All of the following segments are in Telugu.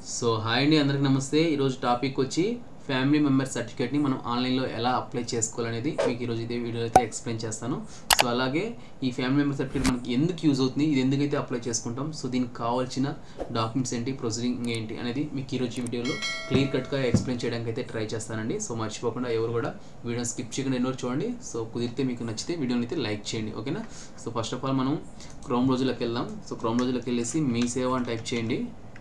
సో హాయ్ అండి అందరికి నమస్తే ఈరోజు టాపిక్ వచ్చి ఫ్యామిలీ మెంబర్ సర్టిఫికేట్ని మనం ఆన్లైన్లో ఎలా అప్లై చేసుకోవాలనేది మీకు ఈరోజు ఇదే వీడియో అయితే ఎక్స్ప్లెయిన్ చేస్తాను సో అలాగే ఈ ఫ్యామిలీ మెంబర్ సర్టిఫికేట్ మనకి ఎందుకు యూజ్ అవుతుంది ఇది ఎందుకైతే అప్లై చేసుకుంటాం సో దీనికి కావాల్సిన డాక్యుమెంట్స్ ఏంటి ప్రొసీడింగ్ ఏంటి అనేది మీకు ఈరోజు వీడియోలో క్లియర్ కట్గా ఎక్స్ప్లెయిన్ చేయడానికి అయితే ట్రై చేస్తానండి సో మర్చిపోకుండా ఎవరు కూడా వీడియో స్కిప్ చేయకుండా ఎన్నో చూడండి సో కుదిరితే మీకు నచ్చితే వీడియోని అయితే లైక్ చేయండి ఓకేనా సో ఫస్ట్ ఆఫ్ ఆల్ మనం క్రోమ్ రోజులోకి వెళ్దాం సో క్రోమ్ రోజులోకి వెళ్ళేసి మీ సేవ అని టైప్ చేయండి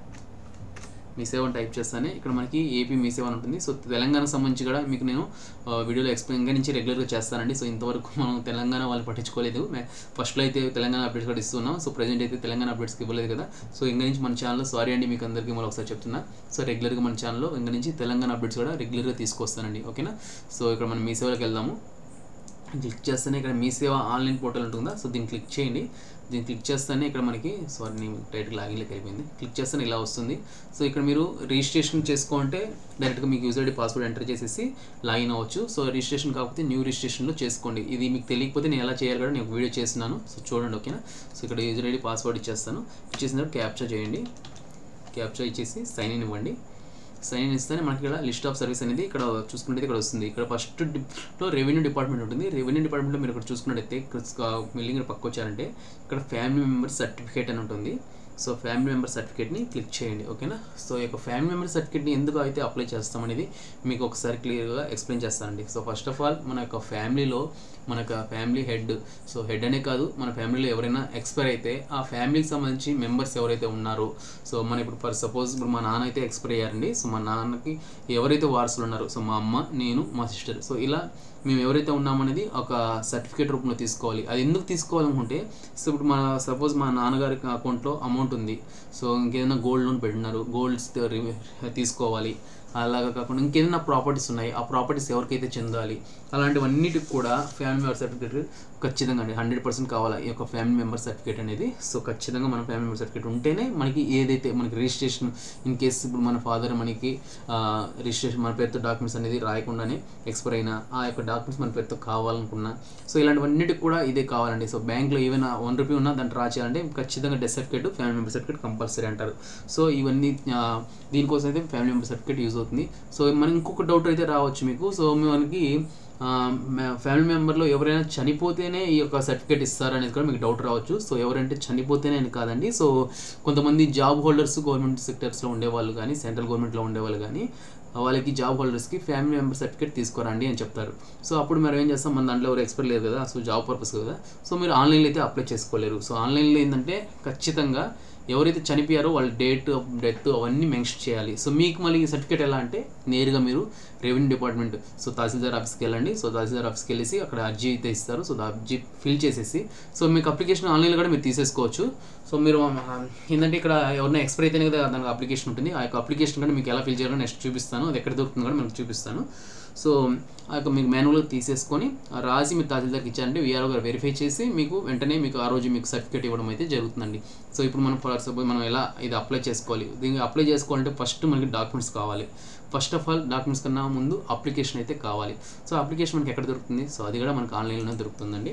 మీ సేవ అని టైప్ చేస్తానే ఇక్కడ మనకి ఏపీ మీ సేవ అని ఉంటుంది సో తెలంగాణకు సంబంధించి కూడా మీకు నేను ఆ, వీడియోలో ఎక్స్ప్లెయిన్ ఇంకా నుంచి రెగ్యులర్గా చేస్తానండి సో ఇంతవరకు మనం తెలంగాణ వాళ్ళు పట్టించుకోలేదు మే- ఫస్ట్లో అయితే తెలంగాణ అప్డేట్స్ కూడా ఇస్తున్నాం సో ప్రజెంట్ అయితే తెలంగాణ అప్డేట్స్కి ఇవ్వలేదు కదా సో ఇంకా నుంచి మన ఛానల్లో సారీ అండి మీకు అందరికీ మళ్ళీ ఒకసారి చెప్తున్నా సో రెగ్యులర్గా మన ఛానల్లో ఇంకా నుంచి తెలంగాణ అప్డేట్స్ కూడా రెగ్యులర్గా తీసుకొస్తానండి ఓకేనా సో ఇక్కడ మనం మీ సేవలోకి వెళ్దాము క్లిక్ చేస్తేనే ఇక్కడ మీ సేవ ఆన్లైన్ పోర్టల్ ఉంటుందా సో దీన్ని క్లిక్ చేయండి దీన్ని క్లిక్ చేస్తేనే ఇక్కడ మనకి సారీ నేను టైటిల్ లాగిన్లోకి వెళ్ళిపోయింది క్లిక్ చేస్తేనే ఇలా వస్తుంది సో ఇక్కడ మీరు రిజిస్ట్రేషన్ చేసుకోంటే డైరెక్ట్గా మీకు యూజర్ ఐడి పాస్వర్డ్ ఎంటర్ చేసేసి లాగిన్ అవ్వచ్చు సో రిజిస్ట్రేషన్ కాకపోతే న్యూ రిజిస్ట్రేషన్లో చేసుకోండి ఇది మీకు తెలియకపోతే నేను ఎలా చేయాలి కూడా నేను ఒక వీడియో చేస్తున్నాను సో చూడండి ఓకేనా సో ఇక్కడ యూజర్ ఐడి పాస్వర్డ్ ఇచ్చేస్తాను ఇచ్చేసిన తర్వాత క్యాప్చర్ చేయండి క్యాప్చర్ ఇచ్చేసి సైన్ ఇన్ ఇవ్వండి సైన్ ఇన్ ఇస్తేనే మనకి ఇక్కడ లిస్ట్ ఆఫ్ సర్వీస్ అనేది ఇక్కడ చూసుకుంటే ఇక్కడ వస్తుంది ఇక్కడ ఫస్ట్ లో రెవెన్యూ డిపార్ట్మెంట్ ఉంటుంది రెవెన్యూ డిపార్ట్మెంట్లో మీరు ఇక్కడ చూసుకున్నట్టయితే ఇక్కడ మిల్లింగ్ పక్క వచ్చారంటే ఇక్కడ ఫ్యామిలీ మెంబర్ సర్టిఫికేట్ అని ఉంటుంది సో ఫ్యామిలీ మెంబర్ సర్టిఫికేట్ని క్లిక్ చేయండి ఓకేనా సో ఈ యొక్క ఫ్యామిలీ మెంబర్ సర్టిఫికేట్ని ఎందుకు అయితే అప్లై చేస్తామనేది మీకు ఒకసారి క్లియర్గా ఎక్స్ప్లెయిన్ చేస్తానండి సో ఫస్ట్ ఆఫ్ ఆల్ మన యొక్క ఫ్యామిలీలో మన యొక్క ఫ్యామిలీ హెడ్ సో హెడ్ అనే కాదు మన ఫ్యామిలీలో ఎవరైనా ఎక్స్పైర్ అయితే ఆ ఫ్యామిలీకి సంబంధించి మెంబర్స్ ఎవరైతే ఉన్నారో సో మన ఇప్పుడు ఫర్ సపోజ్ ఇప్పుడు మా నాన్న అయితే ఎక్స్పైర్ అయ్యారండి సో మా నాన్నకి ఎవరైతే వారసులు ఉన్నారో సో మా అమ్మ నేను మా సిస్టర్ సో ఇలా మేము ఎవరైతే ఉన్నామనేది ఒక సర్టిఫికేట్ రూపంలో తీసుకోవాలి అది ఎందుకు తీసుకోవాలనుకుంటే సో ఇప్పుడు మన సపోజ్ మా నాన్నగారి అకౌంట్లో అమౌంట్ ఉంది సో ఇంకేదైనా గోల్డ్ లోన్ పెట్టినారు గోల్డ్స్ తీసుకోవాలి అలాగా కాకుండా ఇంకేదైనా ప్రాపర్టీస్ ఉన్నాయి ఆ ప్రాపర్టీస్ ఎవరికైతే చెందాలి అలాంటివన్నిటికి కూడా ఫ్యామిలీ మెంబర్ సర్టిఫికేట్ ఖచ్చితంగా అండి హండ్రెడ్ పర్సెంట్ కావాలి ఈ యొక్క ఫ్యామిలీ మెంబర్ సర్టిఫికేట్ అనేది సో ఖచ్చితంగా మన ఫ్యామిలీ మెంబర్ సర్టిఫికేట్ ఉంటేనే మనకి ఏదైతే మనకి రిజిస్ట్రేషన్ ఇన్ కేస్ ఇప్పుడు మన ఫాదర్ మనకి రిజిస్ట్రేషన్ మన పేరుతో డాక్యుమెంట్స్ అనేది రాయకుండానే ఎక్స్పైర్ అయినా ఆ యొక్క డాక్యుమెంట్స్ మన పేరుతో కావాలనుకున్నా సో ఇలాంటివన్నిటికి కూడా ఇదే కావాలండి సో బ్యాంక్లో ఏమైనా వన్ రూపీ ఉన్నా దాన్ని డ్రా చేయాలంటే ఖచ్చితంగా death certificate family member certificate compulsory అంటారు సో ఇవన్నీ ఆ, దీనికోసం అయితే ఫ్యామిలీ మెంబర్ సర్టిఫికేట్ యూజ్ అవుతుంది సో మనకి ఇంకొక డౌట్ అయితే రావచ్చు మీకు సో మనకి ఆ, మ- ఫ్యామిలీ మెంబర్లో ఎవరైనా చనిపోతేనే ఈ యొక్క సర్టిఫికేట్ ఇస్తారనేది కూడా మీకు డౌట్ రావచ్చు సో ఎవరంటే చనిపోతేనే అని కాదండి సో కొంతమంది జాబ్ హోల్డర్స్ గవర్నమెంట్ సెక్టర్స్లో ఉండేవాళ్ళు కానీ సెంట్రల్ గవర్నమెంట్లో ఉండేవాళ్ళు కానీ వాళ్ళకి జాబ్ హోల్డర్స్కి ఫ్యామిలీ మెంబర్ సర్టిఫికేట్ తీసుకురండి అని చెప్తారు సో అప్పుడు మనం ఏం చేస్తాం మన దాంట్లో ఎవరు ఎక్స్పైర్ లేరు కదా సో జాబ్ పర్పస్ కదా సో మీరు ఆన్లైన్లో అయితే అప్లై చేసుకోలేరు సో ఆన్లైన్లో ఏంటంటే ఖచ్చితంగా ఎవరైతే చనిపోయారో వాళ్ళ డేట్ ఆఫ్ డెత్ అవన్నీ మెన్షన్ చేయాలి సో మీకు మళ్ళీ ఈ సర్టిఫికేట్ ఎలా అంటే నేరుగా మీరు రెవెన్యూ డిపార్ట్మెంట్ సో తహసీల్దార్ ఆఫీస్కి వెళ్ళండి సో తహసీల్దార్ ఆఫీస్కి వెళ్ళేసి అక్కడ అర్జీ అయితే ఇస్తారు సో ఆ అర్జీ ఫిల్ చేసేసి సో మీకు అప్లికేషన్ ఆన్లైన్లో కూడా మీరు తీసేసుకోవచ్చు సో మీరు ఆ, ఏంటంటే ఇక్కడ ఎవరైనా ఎక్స్పైర్ అయితేనే కదా దానికి అప్లికేషన్ ఉంటుంది ఆ యొక్క అప్లికేషన్ కూడా మీకు ఎలా ఫిల్ చేయాలో నెక్స్ట్ చూపిస్తాను అది ఎక్కడ దొరుకుతుందో కూడా మీకు చూపిస్తాను సో ఆ యొక్క మీకు మాన్యువల్గా తీసేసుకొని ఆ రాసి మీరు తహసీల్దార్కి ఇచ్చారంటే వీఆర్ఓ గారు వెరిఫై చేసి మీకు వెంటనే మీకు ఆ రోజు మీకు సర్టిఫికేట్ ఇవ్వడం అయితే జరుగుతుందండి సో ఇప్పుడు మనం ఫర్ సపోజ్ మనం ఎలా ఇది అప్లై చేసుకోవాలి దీనికి అప్లై చేసుకోవాలంటే ఫస్ట్ మనకి డాక్యుమెంట్స్ కావాలి ఫస్ట్ ఆఫ్ ఆల్ డాక్యుమెంట్స్ కన్నా ముందు అప్లికేషన్ అయితే కావాలి సో అప్లికేషన్ మనకి ఎక్కడ దొరుకుతుంది సో అది కూడా మనకి ఆన్లైన్లోనే దొరుకుతుందండి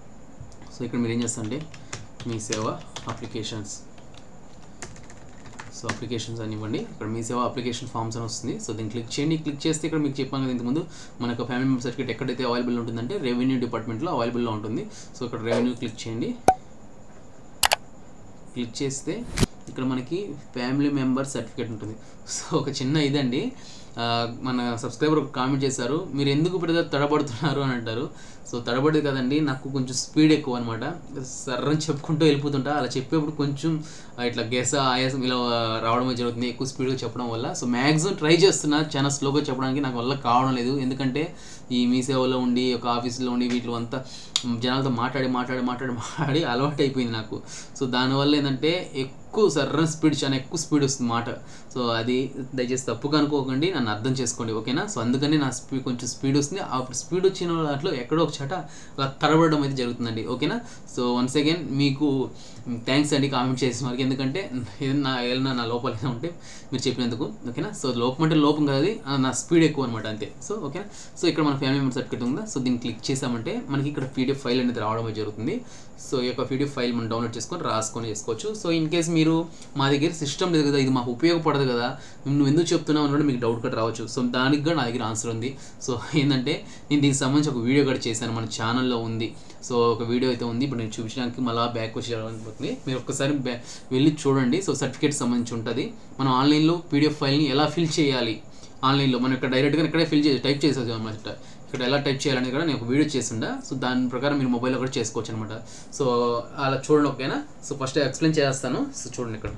సో ఇక్కడ మీరు ఏం చేస్తారంటే మీ సేవ అప్లికేషన్స్ సో అప్లికేషన్స్ అని ఇవ్వండి ఇక్కడ మీ సేవ అప్లికేషన్ ఫామ్స్ అని వస్తుంది సో దీన్ని క్లిక్ చేయండి క్లిక్ చేస్తే ఇక్కడ మీకు చెప్పాను కదా ఇంతకుముందు మనకు ఫ్యామిలీ మెంబర్ సర్టిఫికేట్ ఎక్కడైతే అవైలబుల్ ఉంటుందంటే రెవెన్యూ డిపార్ట్మెంట్లో అవైలబుల్లో ఉంటుంది సో ఇక్కడ రెవెన్యూ క్లిక్ చేయండి క్లిక్ చేస్తే ఇక్కడ మనకి ఫ్యామిలీ మెంబర్ సర్టిఫికేట్ ఉంటుంది సో ఒక చిన్న ఇదండి ఆ, మన సబ్స్క్రైబర్ ఒక కామెంట్ చేశారు మీరు ఎందుకు బ్రదర్ తడబడుతున్నారు అని అంటారు సో తడబడేది కదండి నాకు కొంచెం స్పీడ్ ఎక్కువ అనమాట సర్రని చెప్పుకుంటూ వెళ్ళిపోతుంటా అలా చెప్పేప్పుడు కొంచెం ఆ, ఇట్లా గెస ఆయాసం ఇలా రావడం జరుగుతుంది ఎక్కువ స్పీడ్గా చెప్పడం వల్ల సో మ్యాక్సిమం ట్రై చేస్తున్నా చాలా స్లోగా చెప్పడానికి నాకు వల్ల కావడం లేదు ఎందుకంటే ఈ మీ సేవలో ఉండి ఒక ఆఫీస్లో ఉండి వీటిలో అంతా జనాలతో మాట్లాడి మాట్లాడి మాట్లాడి మాట్లాడి అలవాటు అయిపోయింది నాకు సో దానివల్ల ఏంటంటే ఎక్కువ సర్రన్ స్పీడ్ చాలా ఎక్కువ స్పీడ్ వస్తుంది మాట సో అది దయచేసి తప్పుగా అనుకోకండి నన్ను అర్థం చేసుకోండి ఓకేనా సో అందుకని నా స్పీడ్ కొంచెం స్పీడ్ వస్తుంది ఆ స్పీడ్ వచ్చిన దాంట్లో ఎక్కడో ఒక చోట అలా తడబడడం అయితే జరుగుతుందండి ఓకేనా సో వన్స్ అగైన్ మీకు థ్యాంక్స్ అండి కామెంట్ చేసిన వారికి ఎందుకంటే ఏదైనా ఏదైనా నా లోపల ఏదైనా ఉంటే మీరు చెప్పినందుకు ఓకేనా సో లోపం అంటే లోపం కాదు అది, ఆ, నా స్పీడ్ ఎక్కువ అనమాట అంతే సో ఓకేనా సో ఇక్కడ మన ఫ్యామిలీ మెంబర్ సర్టిఫికేట్ ఉందా సో దీన్ని క్లిక్ చేసామంటే మనకి ఇక్కడ పీడిఎఫ్ ఫైల్ అనేది రావడం అయితే జరుగుతుంది సో ఈ యొక్క పీడిఎఫ్ ఫైల్ మనం డౌన్లోడ్ చేసుకొని రాసుకొని చేసుకోవచ్చు సో ఇన్ కేస్ మీరు మా దగ్గర సిస్టమ్ లేదు కదా ఇది మాకు ఉపయోగపడదు కదా నువ్వు ఎందుకు చెప్తున్నావు అని కూడా మీకు డౌట్ కూడా రావచ్చు సో దానికి కూడా నా దగ్గర ఆన్సర్ ఉంది సో ఏంటంటే నేను దీనికి సంబంధించి ఒక వీడియో కూడా చేశాను మన ఛానల్లో ఉంది సో ఒక వీడియో అయితే ఉంది ఇప్పుడు నేను చూపించడానికి మళ్ళీ బ్యాక్ వచ్చి రావాలనుకుంటుంది మీరు ఒక్కసారి బ్యా వెళ్ళి చూడండి సో సర్టిఫికేట్ సంబంధించి ఉంటుంది మనం ఆన్లైన్లో పీడిఎఫ్ ఫైల్ని ఎలా ఫిల్ చేయాలి ఆన్లైన్లో మనం ఇక్కడ డైరెక్ట్గా ఇక్కడే ఫిల్ చేసి టైప్ చేసేది అనమాట ఇక్కడ ఎలా టైప్ చేయాలని కూడా నేను ఒక వీడియో చేసిండా సో దాని ప్రకారం మీరు మొబైల్లో కూడా చేసుకోవచ్చు అనమాట సో అలా చూడండి ఓకేనా సో ఫస్ట్ ఎక్స్ప్లెయిన్ చేస్తాను సో చూడండి ఇక్కడ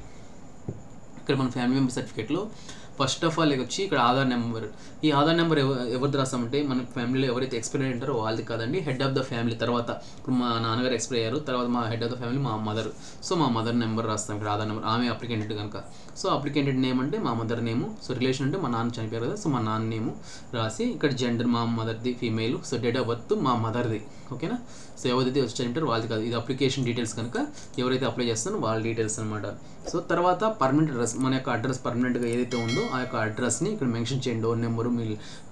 ఇక్కడ మన ఫ్యామిలీ మెంబర్ సర్టిఫికేట్లో ఫస్ట్ ఆఫ్ ఆల్ వచ్చి ఇక్కడ ఆధార్ నెంబర్ ఈ ఆధార్ నెంబర్ ఎవరిది రాస్తామంటే మన ఫ్యామిలీలో ఎవరైతే ఎక్స్పైర్ అయి ఉంటారో వాళ్ళది కాదండి హెడ్ ఆఫ్ ద ఫ్యామిలీ తర్వాత ఇప్పుడు మా నాన్నగారు ఎక్స్పైర్ అయ్యారు తర్వాత మా హెడ్ ఆఫ్ ద ఫ్యామిలీ మా మదర్ సో మా మదర్ నెంబర్ రాస్తాం ఇక్కడ ఆధార్ నెంబర్ ఆమె అప్లికెంటెడ్ కనుక సో అప్లికెంటెడ్ నేమ్ అంటే మా మదర్ నేము సో రిలేషన్ అంటే మా నాన్న చనిపోయారు కదా సో మా నాన్న నేము రాసి ఇక్కడ జెండర్ మా మదర్ది female so date of birth మా మదర్ది ఓకేనా సో ఎవరైతే వచ్చి చనిపోయారో వాళ్ళది కాదు ఇది అప్లికేషన్ డీటెయిల్స్ కనుక ఎవరైతే అప్లై చేస్తారో వాళ్ళ డీటెయిల్స్ అనమాట సో తర్వాత పర్మనెంట్ అడ్రస్ మన యొక్క అడ్రస్ పర్మనెంట్గా ఏదైతే ఉందో ఆ యొక్క అడ్రస్ని ఇక్కడ మెన్షన్ చేయండి డోర్ నెంబరు మీ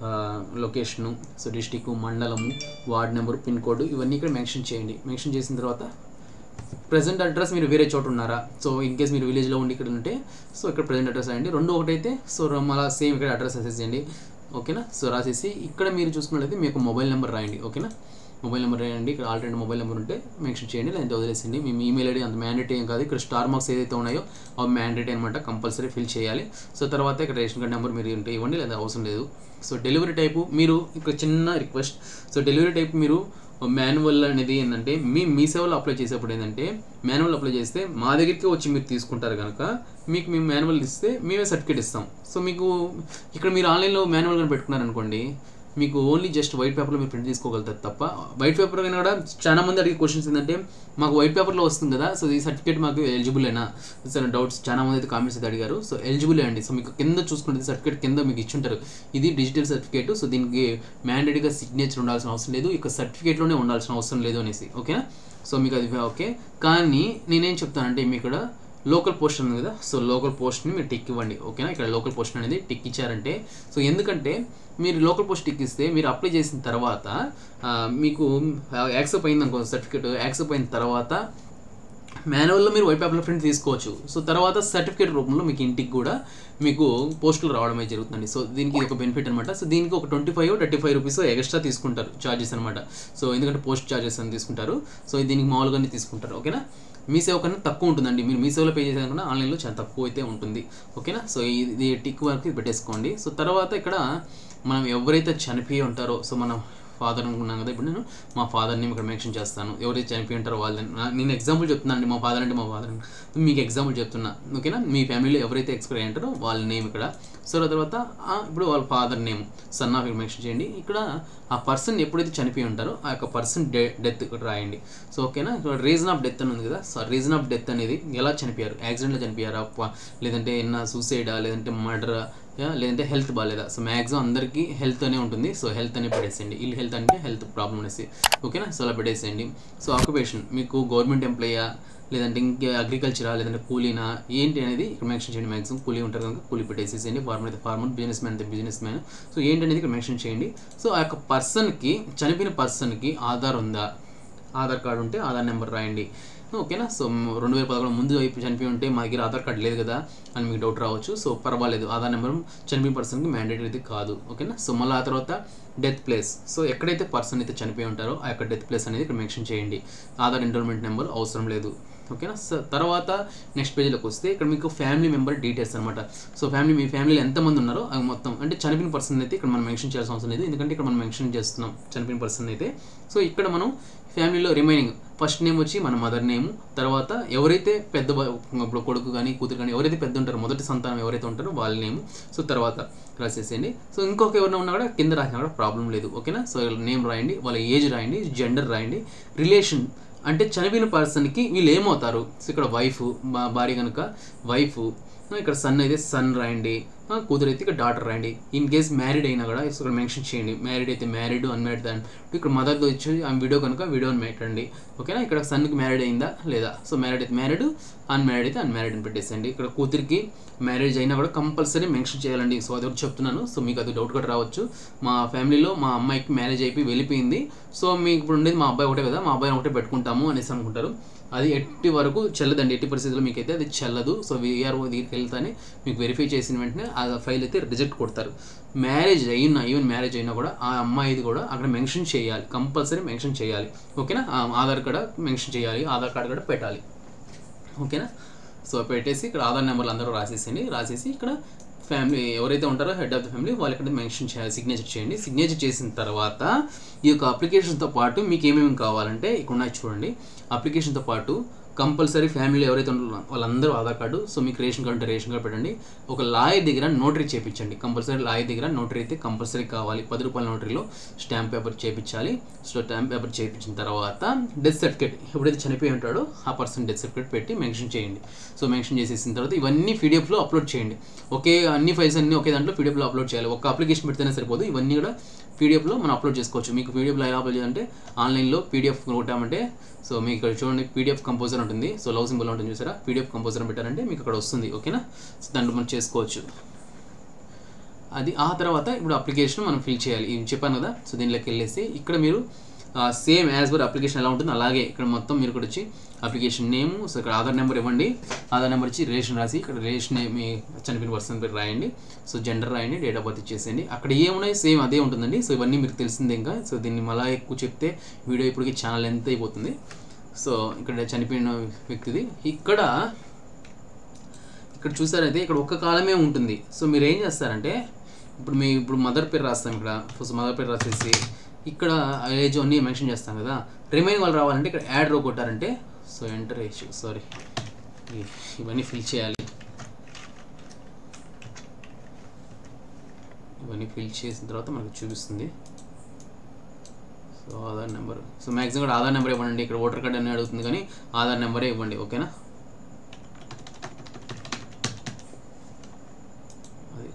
లొకేషను సో డిస్టిక్ మండలము వార్డ్ నెంబరు పిన్ కోడ్ ఇవన్నీ ఇక్కడ మెన్షన్ చేయండి మెన్షన్ చేసిన తర్వాత ప్రజెంట్ అడ్రస్ మీరు వేరే చోట ఉన్నారా సో ఇన్ కేస్ మీరు విలేజ్లో ఉండి ఇక్కడ ఉంటే సో ఇక్కడ ప్రజెంట్ అడ్రస్ రాయండి రెండు ఒకటైతే సో మళ్ళీ సేమ్ ఇక్కడ అడ్రస్ వేసేసేయండి ఓకేనా సో రాసేసి ఇక్కడ మీరు చూసుకున్నట్లయితే మీ యొక్క మొబైల్ నెంబర్ రాయండి ఓకేనా మొబైల్ నెంబర్ రాయండి ఇక్కడ ఆల్రెడీ మొబైల్ నెంబర్ ఉంటే మెన్షన్ చేయండి లేదంటే వదిలేసింది మీ ఈమెయిల్ ఐడి అంత మ్యాండేట్ ఏం కాదు ఇక్కడ స్టార్ మార్క్స్ ఏదైతే ఉన్నాయో అవి మ్యాండేట్ అనమాట కంపల్సరీ ఫిల్ చేయాలి సో తర్వాత ఇక్కడ రేషన్ కార్డ్ నెంబర్ మీరు ఉంటే ఇవ్వండి లేదా అవసరం లేదు సో డెలివరీ టైపు మీరు ఇక్కడ చిన్న రిక్వెస్ట్ సో డెలివరీ టైప్ మీరు మాన్యువల్ అనేది ఏంటంటే మీ మీ సేవలో అప్లై చేసేప్పుడు ఏంటంటే మాన్యువల్ అప్లై చేస్తే మా దగ్గరికి వచ్చి మీరు తీసుకుంటారు కనుక మీకు మేము మాన్యువల్ ఇస్తే మేమే సర్టిఫికేట్ ఇస్తాం సో మీకు ఇక్కడ మీరు ఆన్లైన్లో మాన్యువల్ కానీ పెట్టుకున్నారనుకోండి మీకు ఓన్లీ జస్ట్ వైట్ పేపర్లో మీరు ప్రింట్ తీసుకోగలుగుతారు తప్ప వైట్ పేపర్ అయినా కూడా చాలా మంది అడిగే క్వశ్చన్స్ ఏంటంటే మాకు వైట్ పేపర్లో వస్తుంది కదా సో ఈ సర్టిఫికేట్ మాకు ఎలిజిబుల్ అయినా సార్ డౌట్స్ చాలా మంది అయితే కామెంట్స్ అయితే అడిగారు సో ఎలిజిబుల్ అండి సో మీకు కింద చూసుకుంటే సర్టిఫికేట్ కింద మీకు ఇచ్చుంటారు ఇది డిజిటల్ సర్టిఫికేట్ సో దీనికి మ్యాండేటరీగా సిగ్నేచర్ ఉండాల్సిన అవసరం లేదు ఇక సర్టిఫికేట్లోనే ఉండాల్సిన అవసరం లేదు అనేసి ఓకేనా సో మీకు అది ఓకే కానీ నేనేం చెప్తానంటే మీ ఇక్కడ లోకల్ పోస్ట్ ఉంది కదా సో లోకల్ పోస్ట్ని మీరు టిక్ ఇవ్వండి ఓకేనా ఇక్కడ లోకల్ పోస్ట్ అనేది టిక్ ఇచ్చారంటే సో ఎందుకంటే మీరు లోకల్ పోస్ట్ టిక్ ఇస్తే మీరు అప్లై చేసిన తర్వాత ఆ, మీకు యాక్సెప్ట్ అయింది అనుకో సర్టిఫికేట్ యాక్సెప్ట్ అయిన తర్వాత మాన్యువల్లో మీరు వైట్ పేపర్లో ప్రింట్ తీసుకోవచ్చు సో తర్వాత సర్టిఫికేట్ రూపంలో మీకు ఇంటికి కూడా మీకు పోస్టులు రావడమే జరుగుతుంది సో దీనికి ఇది ఒక బెనిఫిట్ అనమాట సో దీనికి ఒక twenty five thirty five rupees extra తీసుకుంటారు చార్జెస్ అనమాట సో ఎందుకంటే పోస్ట్ చార్జెస్ అని తీసుకుంటారు సో దీనికి మామూలుగానే తీసుకుంటారు ఓకేనా మీ సేవ కన్నా తక్కువ ఉంటుందండి మీరు మీ సేవలో పే చేసేదానికన్నా ఆన్లైన్లో చాలా తక్కువ అయితే ఉంటుంది ఓకేనా సో ఇది టిక్ వర్క్ ఇది పెట్టేసుకోండి సో తర్వాత ఇక్కడ మనం ఎవరైతే చనిపోయి ఉంటారో సో మనం ఫాదర్ అనుకున్నాను కదా ఇప్పుడు నేను మా ఫాదర్ని ఇక్కడ మెన్షన్ చేస్తాను ఎవరైతే చనిపోయి ఉంటారో వాళ్ళని నా- నేను ఎగ్జాంపుల్ చెప్తున్నాను అండి మా ఫాదర్ అంటే మా ఫాదర్ మీకు ఎగ్జాంపుల్ చెప్తున్నా ఓకేనా మీ ఫ్యామిలీలో ఎవరైతే ఎక్స్పైర్ అయ్యి ఉంటారో వాళ్ళ నేమ్ ఇక్కడ సో ఆ తర్వాత ఆ, ఇప్పుడు వాళ్ళ father name son of mention చేయండి ఇక్కడ ఆ పర్సన్ ఎప్పుడైతే చనిపోయి ఉంటారో ఆ యొక్క పర్సన్ డె డెత్ ఇక్కడ రాయండి సో ఓకేనా ఇక్కడ రీజన్ ఆఫ్ డెత్ అని ఉంది కదా సో రీజన్ ఆఫ్ డెత్ అనేది ఎలా చనిపోయారు యాక్సిడెంట్లో చనిపోయారా ప- లేదంటే ఏమన్నా సూసైడా లేదంటే మర్డరా లేదంటే హెల్త్ బాగాలేదా సో మ్యాక్సిమం అందరికీ హెల్త్ అనే ఉంటుంది సో హెల్త్ అనే పెట్టేసేయండి ఇల్ హెల్త్ అంటే హెల్త్ ప్రాబ్లమ్ అనేసి ఓకేనా సో అలా పెట్టేసేయండి సో ఆక్యుపేషన్ మీకు గవర్నమెంట్ ఎంప్లాయా లేదంటే ఇంకే అగ్రికల్చరా లేదంటే కూలీనా ఏంటి అనేది ఇక్కడ మెన్షన్ చేయండి మ్యాక్సిమం కూలీ ఉంటారు కనుక కూలీ పెట్టేసేసేయండి ఫార్మర్ అయితే ఫార్మర్ బిజినెస్ మ్యాన్ అయితే బిజినెస్ మ్యాన్ సో ఏంటి అనేది ఇక్కడ మెన్షన్ చేయండి సో ఆ యొక్క పర్సన్కి చనిపోయిన పర్సన్కి ఆధార్ ఉందా ఆధార్ కార్డు ఉంటే ఆధార్ నెంబర్ రాయండి ఓకేనా సో మ్, రెండు వేల పదకొండు ముందు అయిపోయి చనిపోయి ఉంటే మా దగ్గర ఆధార్ కార్డు లేదు కదా అని మీకు డౌట్ రావచ్చు సో పర్వాలేదు ఆధార్ నెంబర్ చనిపోయిన పర్సన్కి మ్యాండేటరీ అయితే కాదు ఓకేనా సో మళ్ళీ ఆ తర్వాత డెత్ ప్లేస్ సో ఎక్కడైతే పర్సన్ అయితే చనిపోయి ఉంటారో ఆ యొక్క డెత్ ప్లేస్ అనేది ఇక్కడ మెన్షన్ చేయండి ఆధార్ ఎన్రోల్మెంట్ నెంబర్ అవసరం లేదు ఓకేనా సో తర్వాత నెక్స్ట్ పేజ్లోకి వస్తే ఇక్కడ మీకు ఫ్యామిలీ మెంబర్ డీటెయిల్స్ అనమాట సో ఫ్యామిలీ మీ ఫ్యామిలీలో ఎంతమంది ఉన్నారో అవి మొత్తం అంటే చనిపోయిన పర్సన్ అయితే ఇక్కడ మనం మెన్షన్ చేయాల్సిన అవసరం లేదు ఎందుకంటే ఇక్కడ మనం మెన్షన్ చేస్తున్నాం చనిపోయిన పర్సన్ అయితే సో ఇక్కడ మనం ఫ్యామిలీలో రిమైనింగ్ ఫస్ట్ నేమ్ వచ్చి మన మదర్ నేమ్ తర్వాత ఎవరైతే పెద్ద బా- ఇప్పుడు కొడుకు కానీ కూతురు కానీ ఎవరైతే పెద్ద ఉంటారో మొదటి సంతానం ఎవరైతే ఉంటారో వాళ్ళ నేమ్ సో తర్వాత రాసేసేయండి సో ఇంకొక ఎవరైనా ఉన్నా కూడా కింద రాసినా కూడా ప్రాబ్లం లేదు ఓకేనా సో నేమ్ రాయండి వాళ్ళ ఏజ్ రాయండి జెండర్ రాయండి రిలేషన్ అంటే చనిపోయిన పర్సన్కి వీళ్ళు ఏమవుతారు సో ఇక్కడ వైఫ్ భార్య కనుక వైఫ్ ఇక్కడ సన్ అయితే సన్ రాయండి ఆ, కూతురు అయితే ఇక్కడ డాటర్ రాయండి ఇన్ కేస్ మ్యారీడ్ అయినా కూడా ఇక్కడ మెన్షన్ చేయండి మ్యారీడ్ అయితే మ్యారీడ్ అన్మ్యారీడ్ అండ్ ఇక్కడ మదర్తో వచ్చి ఆ వీడియో కనుక వీడియోని పెట్టండి ఓకేనా ఇక్కడ సన్కి మ్యారీడ్ అయిందా లేదా సో మ్యారీడ్ అయితే మ్యారీడ్ అన్మ్యారీడ్ అయితే అన్మ్యారీడ్ అని పెట్టేసండి ఇక్కడ కూతురికి మ్యారేజ్ అయినా కూడా కంపల్సరీ మెన్షన్ చేయాలండి సో అది ఒకటి చెప్తున్నాను సో మీకు అది డౌట్ కూడా రావచ్చు మా ఫ్యామిలీలో మా అమ్మాయికి మ్యారేజ్ అయిపోయి వెళ్ళిపోయింది సో మీకు ఇప్పుడు ఉండేది మా అబ్బాయి ఒకటే కదా మా అబ్బాయి ఒకటే పెట్టుకుంటాము అనేసి అనుకుంటారు అది ఎట్టి వరకు చెల్లదండి ఎట్టి పరిస్థితుల్లో మీకైతే అది చెల్లదు సో విఆర్ఓ దగ్గరికి వెళ్తానే మీకు వెరిఫై చేసిన వెంటనే ఆ ఫైల్ అయితే రిజెక్ట్ కొడతారు మ్యారేజ్ అయినా ఈవెన్ మ్యారేజ్ అయినా కూడా ఆ అమ్మాయిది కూడా అక్కడ మెన్షన్ చేయాలి కంపల్సరీ మెన్షన్ చేయాలి ఓకేనా ఆ ఆధార్ కార్డ్ మెన్షన్ చేయాలి ఆధార్ కార్డ్ కూడా పెట్టాలి ఓకేనా సో పెట్టేసి ఇక్కడ ఆధార్ నెంబర్లు అందరూ రాసేసండి రాసేసి ఇక్కడ ఫ్యామిలీ ఎవరైతే ఉంటారో హెడ్ ఆఫ్ ద ఫ్యామిలీ వాళ్ళు ఇక్కడ మెన్షన్ చేయాలి సిగ్నేచర్ చేయండి సిగ్నేచర్ చేసిన తర్వాత ఈ యొక్క అప్లికేషన్తో పాటు మీకు ఏమేమి కావాలంటే ఇక్కడ ఉన్నాయి చూడండి అప్లికేషన్తో పాటు కంపల్సరీ ఫ్యామిలీ ఎవరైతే ఉంటారో వాళ్ళందరూ ఆధార్ కార్డు సో మీకు రేషన్ కార్డు ఉంటే రేషన్ కార్డు పెట్టండి ఒక లాయర్ దగ్గర నోటరీ చేయించండి కంపల్సరీ లాయర్ దగ్గర నోటరీ అయితే కంపల్సరీ కావాలి పది రూపాయల నోటరీలో స్టాంప్ పేపర్ చేయించాలి సో స్టాంప్ పేపర్ చేయించిన తర్వాత డెత్ సర్టిఫికేట్ ఎప్పుడైతే చనిపోయి ఉంటాడో ఆ పర్సన్ డెత్ సర్టిఫికేట్ పెట్టి మెన్షన్ చేయండి సో మెన్షన్ చేసేసిన తర్వాత ఇవన్నీ పీడిఎఫ్లో అప్లోడ్ చేయండి ఒకే అన్ని ఫైల్స్ అన్ని ఒకే దాంట్లో పీడిఎఫ్లో అప్లోడ్ చేయాలి ఒక అప్లికేషన్ పెడితేనే సరిపోదు ఇవన్నీ కూడా పీడిఎఫ్లో మనం అప్లోడ్ చేసుకోవచ్చు మీకు పీడిఎఫ్లో ఎలా అప్లోడ్ చేయాలంటే ఆన్లైన్లో పీడిఎఫ్ కొట్టామంటే సో మీకు ఇక్కడ చూడండి పీడిఎఫ్ కంపోజర్ ఉంటుంది సో లవ్ సింబల్ ఉంటుంది చూసారా పీడిఎఫ్ కంపోజర్ పెట్టారంటే మీకు అక్కడ వస్తుంది ఓకేనా సో దాంట్లో మనం చేసుకోవచ్చు అది ఆ తర్వాత ఇప్పుడు అప్లికేషన్ మనం ఫిల్ చేయాలి ఇది చెప్పాను కదా సో దీనిలోకి వెళ్ళేసి ఇక్కడ మీరు సేమ్ యాజ్ పర్ అప్లికేషన్ ఎలా ఉంటుందో అలాగే ఇక్కడ మొత్తం మీరు ఇక్కడ వచ్చి అప్లికేషన్ నేమ్ సో ఇక్కడ ఆధార్ నెంబర్ ఇవ్వండి ఆధార్ నెంబర్ ఇచ్చి రేషన్ రాసి ఇక్కడ రేషన్ మీ చనిపోయిన పర్సన్ పేరు రాయండి సో జెండర్ రాయండి డేట్ ఆఫ్ బర్త్ ఇచ్చేసేయండి అక్కడ ఏమున్నాయి సేమ్ అదే ఉంటుందండి సో ఇవన్నీ మీకు తెలిసిందే ఇంకా సో దీన్ని మళ్ళీ ఎక్కువ చెప్తే వీడియో ఇప్పటికి ఛానల్ ఎంత అయిపోతుంది సో ఇక్కడ చనిపోయిన వ్యక్తిది ఇక్కడ ఇక్కడ చూసారైతే ఇక్కడ ఒక్క కాలమే ఉంటుంది సో మీరు ఏం చేస్తారంటే ఇప్పుడు మీ ఇప్పుడు మదర్ పేరు రాస్తాం ఇక్కడ ఫస్ట్ మదర్ పేరు రాసేసి ఇక్కడ ఏజ్ అన్నీ మెన్షన్ చేస్తాం కదా రిమైనింగ్ వాళ్ళు రావాలంటే ఇక్కడ యాడ్ రో కొట్టారంటే సో ఎంటర్ ఏజ్ సారీ ఇవన్నీ ఫిల్ చేయాలి ఇవన్నీ ఫిల్ చేసిన తర్వాత మనకు చూపిస్తుంది so Aadhaar number so maximum కూడా ఆధార్ నెంబర్ ఇవ్వండి ఇక్కడ ఓటర్ కార్డ్ అని అడుగుతుంది కానీ ఆధార్ నెంబరే ఇవ్వండి ఓకేనా అది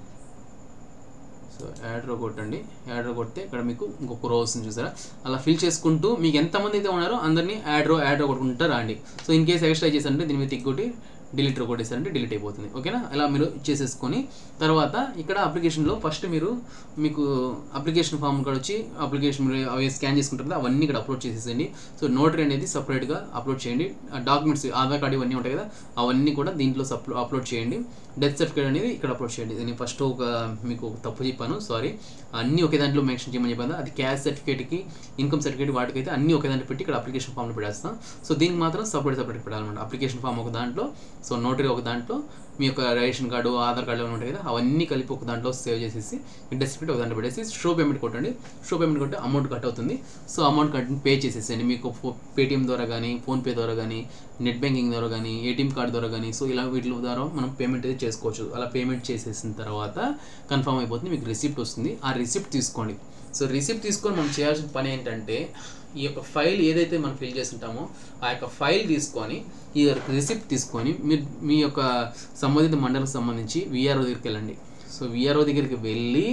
సో యాడ్ రో కొట్టండి యాడ్ రో కొడితే ఇక్కడ మీకు ఇంకొక రో వస్తుంది చూసారా అలా ఫిల్ చేసుకుంటూ మీకు ఎంతమంది అయితే ఉన్నారో అందరినీ యాడ్ రో యాడ్ రో కొట్టుకుంటూ రండి సో ఇన్ కేస్ ఎక్స్ట్రా చేశారంటే దీని మీద తిక్కొట్టి డిలీట్ రో కొట్టేసారంటే డిలీట్ అయిపోతుంది ఓకేనా ఇలా మీరు చేసేసుకొని తర్వాత ఇక్కడ అప్లికేషన్లో ఫస్ట్ మీరు మీకు అప్లికేషన్ ఫామ్ కూడా వచ్చి అప్లికేషన్ మీరు అవి స్కాన్ చేసుకుంటారు కదా అవన్నీ ఇక్కడ అప్లోడ్ చేసేసేయండి సో నోటరీ అనేది సపరేట్గా అప్లోడ్ చేయండి డాక్యుమెంట్స్ ఆధార్ కార్డు ఇవన్నీ ఉంటాయి కదా అవన్నీ కూడా దీంట్లో సప్లో అప్లోడ్ చేయండి డెత్ సర్టిఫికేట్ అనేది ఇక్కడ అప్లోడ్ చేయండి నేను ఫస్ట్ ఒక మీకు ఒక తప్పు చెప్పాను సారీ అన్నీ ఒకే దాంట్లో మెన్షన్ చేయమని చెప్పాను అది క్యాష్ సర్టిఫికేట్కి ఇన్కమ్ సర్టిఫికేట్ వాటికైతే అన్నీ ఒకే దాంట్లో పెట్టి ఇక్కడ అప్లికేషన్ ఫామ్లో పెట్టేస్తాం సో దీనికి మాత్రం సపరేట్ సపరేట్ పెట్టాలన్నమాట అప్లికేషన్ ఫామ్ ఒక దాంట్లో సో నోటరీ ఒక దాంట్లో మీ యొక్క రేషన్ కార్డు ఆధార్ కార్డు ఏమైనా ఉంటాయి కదా అవన్నీ కలిపి ఒక దాంట్లో సేవ్ చేసేసి డెత్ సర్టిఫికేట్ ఒక దాంట్లో పెట్టేసి షో పేమెంట్ కొట్టండి షో పేమెంట్ కొట్టి అమౌంట్ కట్ అవుతుంది సో అమౌంట్ కట్ పే చేసేసేయండి మీకు పేటిఎం ద్వారా కానీ ఫోన్పే ద్వారా కానీ నెట్ బ్యాంకింగ్ ద్వారా కానీ ఏటీఎం కార్డు ద్వారా కానీ సో ఇలా వీటి ద్వారా మనం పేమెంట్ అయితే చేసుకోవచ్చు అలా పేమెంట్ చేసేసిన తర్వాత కన్ఫర్మ్ అయిపోతుంది మీకు రిసిప్ట్ వస్తుంది ఆ రిసిప్ట్ తీసుకోండి సో రిసిప్ట్ తీసుకొని మనం చేయాల్సిన పని ఏంటంటే ఈ యొక్క ఫైల్ ఏదైతే మనం ఫిల్ చేస్తుంటామో ఆ యొక్క ఫైల్ తీసుకొని ఈ రిసిప్ట్ తీసుకొని మీరు మీ యొక్క సంబంధిత మండలకు సంబంధించి విఆర్ఓ దగ్గరికి వెళ్ళండి సో విఆర్ఓ దగ్గరికి వెళ్ళి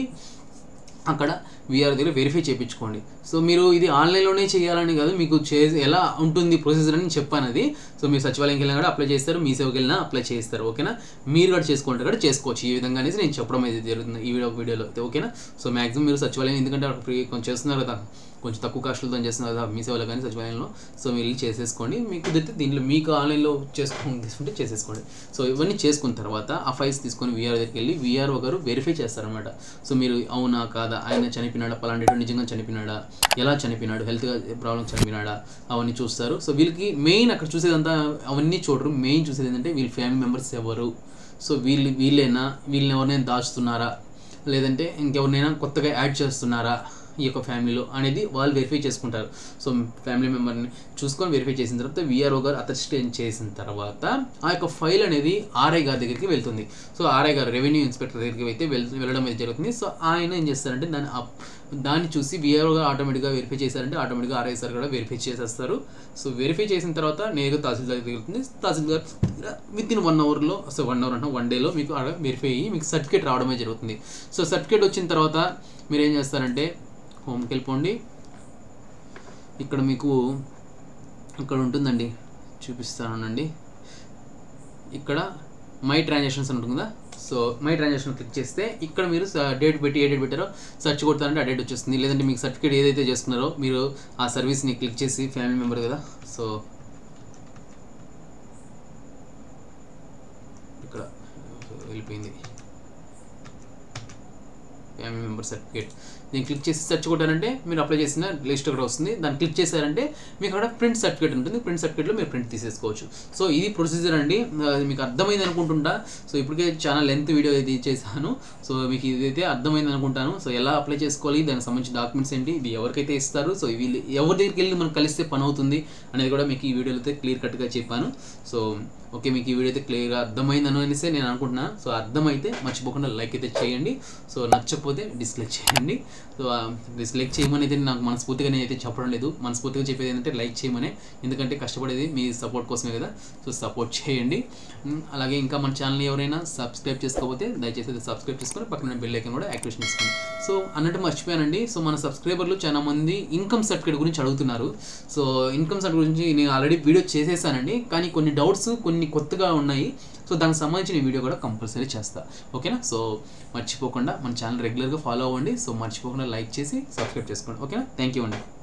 అక్కడ విఆర్ దగ్గర వెరిఫై చేయించుకోండి సో మీరు ఇది ఆన్లైన్లోనే చేయాలని కాదు మీకు చే ఎలా ఉంటుంది ప్రొసీజర్ అని చెప్పాను అది సో మీరు సచివాలయంకి వెళ్ళినా కూడా అప్లై చేస్తారు మీ సేవకి వెళ్ళినా అప్లై చేస్తారు ఓకేనా మీరు కూడా చేసుకుంటే కూడా చేసుకోవచ్చు ఈ విధంగా అనేసి నేను చెప్పడం అయితే జరుగుతుంది ఈ వీడియో వీడియోలో అయితే ఓకేనా సో మాక్సిమం మీరు సచివాలయం ఎందుకంటే అక్కడ ఫ్రీ కొంచెం చేస్తున్నారు కదా కొంచెం తక్కువ కాస్టులతో చేస్తున్నారు కదా మీ సేవలో కానీ సచివాలయంలో సో మీరు వెళ్ళి చేసేసుకోండి మీకు కుదిరితే దీంట్లో మీకు ఆన్లైన్లో చేసుకుని తీసుకుంటే చేసేసుకోండి సో ఇవన్నీ చేసుకున్న తర్వాత ఆ ఫైల్స్ తీసుకొని వీఆర్ దగ్గరికి వెళ్ళి వీఆర్ఓ గారు వెరిఫై చేస్తారనమాట సో మీరు అవునా కాదా ఆయన చనిపోయినాడా పలాంటి నిజంగా చనిపోయినాడా ఎలా చనిపోయినాడు హెల్త్గా ప్రాబ్లం చనిపోయినాడా అవన్నీ చూస్తారు సో వీళ్ళకి మెయిన్ అక్కడ చూసేదంతా అవన్నీ చూడరు మెయిన్ చూసేది ఏంటంటే వీళ్ళ ఫ్యామిలీ మెంబర్స్ ఎవరు సో వీళ్ళు వీళ్ళేనా వీళ్ళని ఎవరినైనా దాచుతున్నారా లేదంటే ఇంకెవరినైనా కొత్తగా యాడ్ చేస్తున్నారా ఈ యొక్క ఫ్యామిలీలో అనేది వాళ్ళు వెరిఫై చేసుకుంటారు సో ఫ్యామిలీ మెంబర్ని చూసుకొని వెరిఫై చేసిన తర్వాత విఆర్ఓ గారు అటెస్టేషన్ చేసిన తర్వాత ఆ యొక్క ఫైల్ అనేది ఆర్ఐ గారి దగ్గరికి వెళ్తుంది సో ఆర్ఐ గారు రెవెన్యూ ఇన్స్పెక్టర్ దగ్గరికి అయితే వెళ్ వెళ్ళడం అయితే జరుగుతుంది సో ఆయన ఏం చేస్తారంటే దాన్ని అప్ దాన్ని చూసి విఆర్ఓ గారు ఆటోమేటిక్గా వెరిఫై చేశారంటే ఆటోమేటిక్గా ఆర్ఐ సార్ కూడా వెరిఫై చేసేస్తారు సో వెరిఫై చేసిన తర్వాత నేరుగా తహసీల్దార్ దగ్గరికి వెళ్తుంది తహసీల్దార్ విత్ ఇన్ వన్ అవర్లో సో వన్ అవర్ అంటే వన్ డేలో మీకు ఆడ వెరిఫై అయ్యి మీకు సర్టిఫికేట్ రావడమే జరుగుతుంది సో సర్టిఫికేట్ వచ్చిన తర్వాత మీరు ఏం చేస్తారంటే హోమ్కి వెళ్ళిపోండి ఇక్కడ మీకు ఇక్కడ ఉంటుందండి చూపిస్తానండి ఇక్కడ మై ట్రాన్సాక్షన్స్ అని ఉంటుంది కదా సో మై ట్రాన్సాక్షన్ క్లిక్ చేస్తే ఇక్కడ మీరు డేట్ పెట్టి ఏ డేట్ పెట్టారో సెర్చ్ కొడతారంటే ఆ డేట్ వచ్చేస్తుంది లేదంటే మీకు సర్టిఫికేట్ ఏదైతే చేస్తున్నారో మీరు ఆ సర్వీస్ని క్లిక్ చేసి ఫ్యామిలీ మెంబర్ కదా సో ఇక్కడ వెళ్ళిపోయింది ఫ్యామిలీ మెంబర్ సర్టిఫికేట్ దీన్ని క్లిక్ చేసి సెర్చ్ కొట్టారంటే మీరు అప్లై చేసిన లిస్ట్ అక్కడ వస్తుంది దాన్ని క్లిక్ చేశారంటే మీకు అక్కడ ప్రింట్ సర్టిఫికేట్ ఉంటుంది ప్రింట్ సర్టిఫికేట్లో మీరు ప్రింట్ తీసేసుకోవచ్చు సో ఇది ప్రొసీజర్ అండి అది మీకు అర్థమైంది అనుకుంటుంటా సో ఇప్పటికే చాలా లెంత్ వీడియో ఇది చేశాను సో మీకు ఇదైతే అర్థమైంది అనుకుంటాను సో ఎలా అప్లై చేసుకోవాలి దానికి సంబంధించిన డాక్యుమెంట్స్ ఏంటి ఇది ఎవరికైతే ఇస్తారు సో వీళ్ళు ఎవరి దగ్గరికి వెళ్ళి మనం కలిస్తే పని అవుతుంది అనేది కూడా మీకు ఈ వీడియోలో అయితే క్లియర్ కట్గా చెప్పాను సో ఓకే మీకు ఈ వీడియో అయితే క్లియర్గా అర్థమైందని అనేసి నేను అనుకుంటున్నాను సో అర్థమైతే మర్చిపోకుండా లైక్ అయితే చేయండి సో నచ్చకపోతే డిస్లైక్ చేయండి సో డిస్లైక్ చేయమని అయితే నాకు మనస్ఫూర్తిగా నేనైతే చెప్పడం లేదు మనస్ఫూర్తిగా చెప్పేది ఏంటంటే లైక్ చేయమని ఎందుకంటే కష్టపడేది మీ సపోర్ట్ కోసమే కదా సో సపోర్ట్ చేయండి ఉమ్, అలాగే ఇంకా మన ఛానల్ ఎవరైనా సబ్స్క్రైబ్ చేసుకోకపోతే దయచేసి అది సబ్స్క్రైబ్ చేసుకొని పక్కన బెల్ ఐకన్ కూడా యాక్టివేషన్ చేసుకోండి సో అన్నట్టు మర్చిపోయానండి సో మన సబ్స్క్రైబర్లు చాలా మంది ఇన్కమ్ సర్టిఫికేట్ గురించి అడుగుతున్నారు సో ఇన్కమ్ సర్టిఫికేట్ గురించి నేను ఆల్రెడీ వీడియో చేసేసానండి కానీ కొన్ని డౌట్స్ కొన్ని కొత్తగా ఉన్నాయి సో దానికి సంబంధించిన వీడియో కూడా కంపల్సరీ చేస్తా ఓకేనా సో మర్చిపోకుండా మన ఛానల్ రెగ్యులర్గా ఫాలో అవ్వండి సో మర్చిపోకుండా లైక్ చేసి సబ్స్క్రైబ్ చేసుకోండి ఓకేనా థ్యాంక్ యూ అండి